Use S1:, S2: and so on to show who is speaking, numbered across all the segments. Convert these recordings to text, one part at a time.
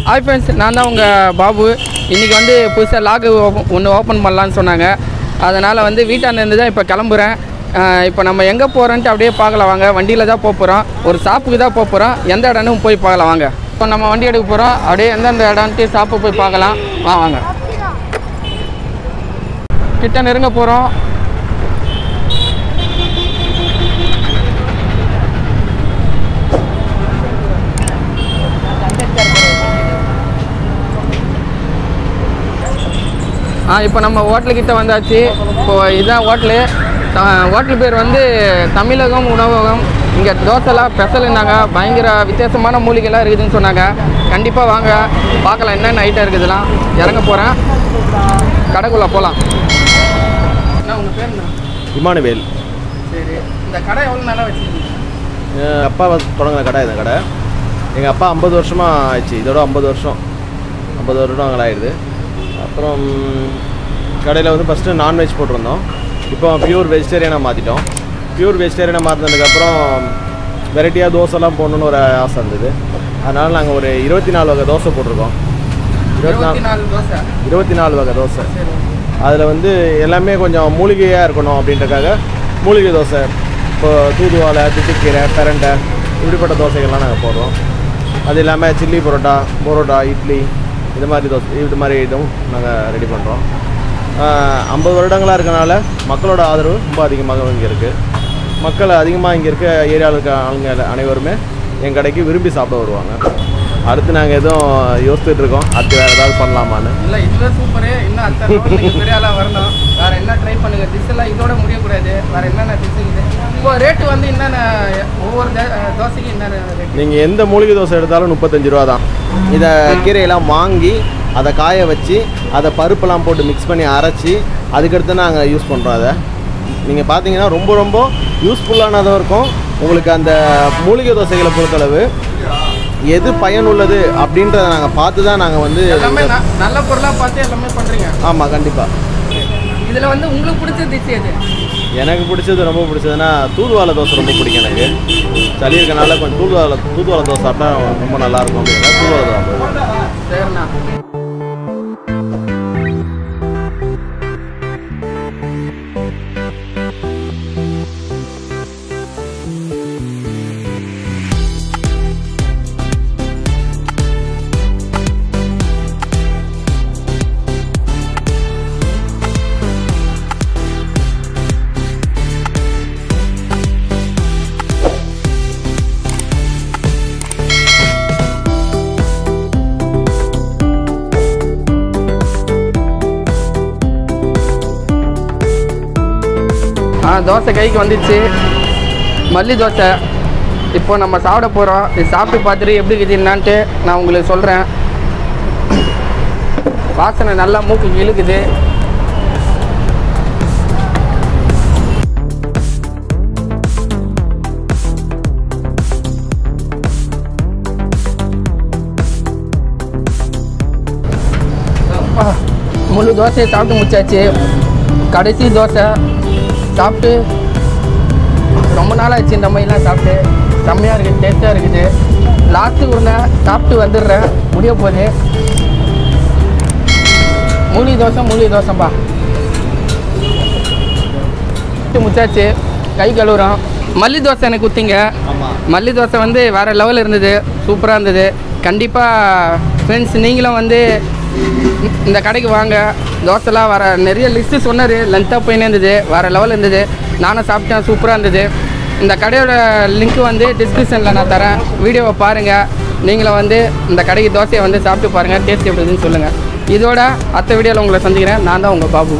S1: Hi friends நான் தான் உங்கள் பாபு இன்றைக்கி வந்து புதுசாக லாகு ஒன்று ஓப்பன் பண்ணலான்னு சொன்னாங்க அதனால் வந்து வீட்டாண்ட இருந்து தான் இப்போ கிளம்புறேன் இப்போ நம்ம எங்கே போகிறோன்ட்டு அப்படியே பார்க்கலாம் வாங்க வண்டியில் தான் போக போகிறோம் ஒரு ஷாப்புக்கு தான் போக போகிறோம் எந்த இடம்னு போய் பார்க்கலாம் வாங்க இப்போ நம்ம வண்டி எடுக்க போகிறோம் அப்படியே எந்தெந்த இடம்ட்டு ஷாப்பை போய் பார்க்கலாம் வா வாங்க கிட்ட நெருங்க போகிறோம் ஆ இப்போ நம்ம ஹோட்டலுக்கிட்ட வந்தாச்சு இப்போ இதுதான் ஹோட்டலு ஹோட்டல் பேர் வந்து தமிழகம் உணவகம் இங்கே தோசைலாம் ஸ்பெஷல்னாங்க பயங்கர வித்தியாசமான மூலிகைலாம் இருக்குதுன்னு சொன்னாங்க கண்டிப்பாக வாங்க பார்க்கலாம் என்னென்ன ஐட்டம் இருக்குதுலாம் இறங்க போகிறேன் கடைக்குள்ளே போகலாம் என்ன உங்கள் பேர் என்ன
S2: இமானுவேல்
S1: சரி இந்த கடை எவ்வளோ நல்லா வச்சுருக்கீங்க
S2: என் அப்பா வந்து தொடங்கின கடை இந்த கடை எங்கள் அப்பா ஐம்பது வருஷமாக ஆயிடுச்சு இதோட ஐம்பது வருஷம் ஐம்பது வருடம் ஆயிடுது அப்புறம் கடையில் வந்து ஃபஸ்ட்டு நான்வெஜ் போட்டிருந்தோம் இப்போ பியூர் வெஜிடேரியனாக மாற்றிட்டோம் பியூர் வெஜிடேரியனாக மாற்றினதுக்கப்புறம் வெரைட்டியாக தோசைலாம் போடணுன்னு ஒரு ஆசை இருந்தது அதனால் நாங்கள் ஒரு இருபத்தி நாலு வகை தோசை போட்டிருக்கோம் இருபத்தி நாலு
S1: இருபத்தி நாலு தோசை
S2: இருபத்தி நாலு வகை தோசை
S1: சரி
S2: அதில் வந்து எல்லாமே கொஞ்சம் மூலிகையாக இருக்கணும் அப்படின்றக்காக மூலிகை தோசை இப்போ தூதுவாழை திட்டுக்கீரை பிரண்டை இப்படிப்பட்ட தோசைகள்லாம் நாங்கள் போடுறோம் அது இல்லாமல் சில்லி பரோட்டா பரோட்டா இட்லி இது மாதிரி தோசை இது மாதிரி இதுவும் நாங்கள் ரெடி பண்ணுறோம் ஐம்பது வருடங்களாக இருக்கனால மக்களோட ஆதரவு ரொம்ப அதிகமாக இங்கே இருக்குது மக்கள் அதிகமாக இங்கே இருக்க ஏரியாவில் இருக்க ஆளுங்க அனைவருமே என் கடைக்கு விரும்பி சாப்பிட வருவாங்க அடுத்து நாங்கள் எதுவும் யோசிச்சுட்டு இருக்கோம் அடுத்து வேறு ஏதாவது பண்ணலாமான்னு
S1: இல்லை இதுதான் சூப்பரு இன்னும் அடுத்த round நீங்க பெரிய ஆளாக வரணும் வேற என்ன ட்ரை பண்ணுங்க டிஷ் எல்லாம் இதோட முடியக்கூடாது வேற என்னென்ன டிஷ் இருக்குது இப்போ ரேட்டு வந்து என்னென்ன ஒவ்வொரு தே- தோசைக்கு என்னென்ன ரேட்
S2: நீங்கள் எந்த மூலிகை தோசை எடுத்தாலும் முப்பத்தஞ்சு ரூபா தான் இதை கீரையெல்லாம் வாங்கி அதை காய வச்சு அதை பருப்பெல்லாம் போட்டு மிக்ஸ் பண்ணி அரைச்சி அதுக்கடுத்து நாங்கள் யூஸ் பண்ணுறோம் அதை நீங்கள் பார்த்தீங்கன்னா ரொம்ப ரொம்ப யூஸ்ஃபுல்லானதும் இருக்கும் உங்களுக்கு அந்த மூலிகை தோசைகளை பொறுத்தளவு எது பயனுள்ளது அப்படின்றத நாங்கள் பார்த்து தான் நாங்கள் வந்து
S1: எல்லாமே ந- நல்ல பொருளாக பார்த்து எல்லாமே பண்ணுறீங்க
S2: ஆமாம் கண்டிப்பாக
S1: இதில் வந்து உங்களுக்கு பிடிச்ச டிஷ் எது
S2: எனக்கு பிடிச்சது ரொம்ப பிடிச்சதுன்னா தூதுவாழை தோசை ரொம்ப பிடிக்கும் எனக்கு சளி இருக்கனால கொஞ்சம் தூதுவாழை தூதுவாழை தோசை சாப்பிட்டா ரொம்ப நல்லாயிருக்கும் அப்படின்னா தூதுவாழை தோசை சாப்பிடுவேன்.
S1: சரிண்ணா ஆ தோசை கைக்கு வந்துச்சு மல்லி தோசை இப்போ நம்ம சாப்பிட போகிறோம் இது சாப்பிட்டு பார்த்துட்டு எப்படி இருக்குது என்னான்ட்டு நான் உங்களுக்கு சொல்கிறேன் வாசனை நல்லா மூக்கு இழுக்குது அப்பா, முழு தோசையை சாப்பிட்டு முடிச்சாச்சு கடைசி தோசை சாப்பிட்டு ரொம்ப நாளாச்சு இந்த மாதிரிலாம் சாப்பிட்டு செம்மையாக இருக்குது டேஸ்ட்டாக இருக்குது லாஸ்ட்டு உருண்டை சாப்பிட்டு வந்துடுறேன் முடிய போகுது மூலி தோசை மூலி தோசைப்பா சாப்பிட்டு முடிச்சாச்சு கை கழுவுறோம் மல்லி தோசை எனக்கு ஊற்றிங்க
S2: ஆமாம்
S1: மல்லி தோசை வந்து வேறு லெவலில் இருந்தது சூப்பராக இருந்தது கண்டிப்பாக ஃப்ரெண்ட்ஸ் நீங்களும் வந்து இந்த கடைக்கு வாங்க தோசைலாம் வர நிறைய லிஸ்ட்டு சொன்னார் லென்த்தாக போயினே இருந்தது வேறு லெவல் இருந்தது நானும் சாப்பிட்டேன் சூப்பராக இருந்தது இந்த கடையோட லிங்க் வந்து டிஸ்கிரிப்ஷனில் நான் தரேன் வீடியோவை பாருங்கள் நீங்களும் வந்து இந்த கடைக்கு தோசையை வந்து சாப்பிட்டு பாருங்கள் டேஸ்ட் எப்படி இருக்குதுன்னு சொல்லுங்கள் இதோட அடுத்த வீடியோவில் உங்களை சந்திக்கிறேன் நான் தான் உங்கள் பாபு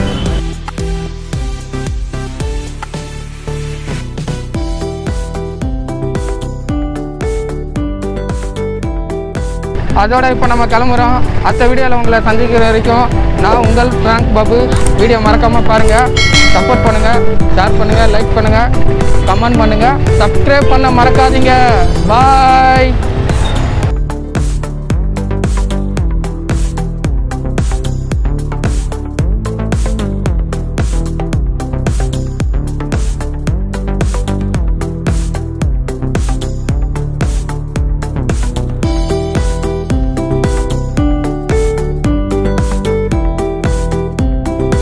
S1: அதோட இப்போ நம்ம கிளம்புறோம் அடுத்த வீடியோவில் உங்களை சந்திக்கிற வரைக்கும் நான் உங்கள் ஃப்ராங்க் பாபு வீடியோ மறக்காமல் பாருங்கள் சப்போர்ட் பண்ணுங்கள் ஷேர் பண்ணுங்கள் லைக் பண்ணுங்கள் கமெண்ட் பண்ணுங்கள் சப்ஸ்கிரைப் பண்ண மறக்காதீங்க பாய்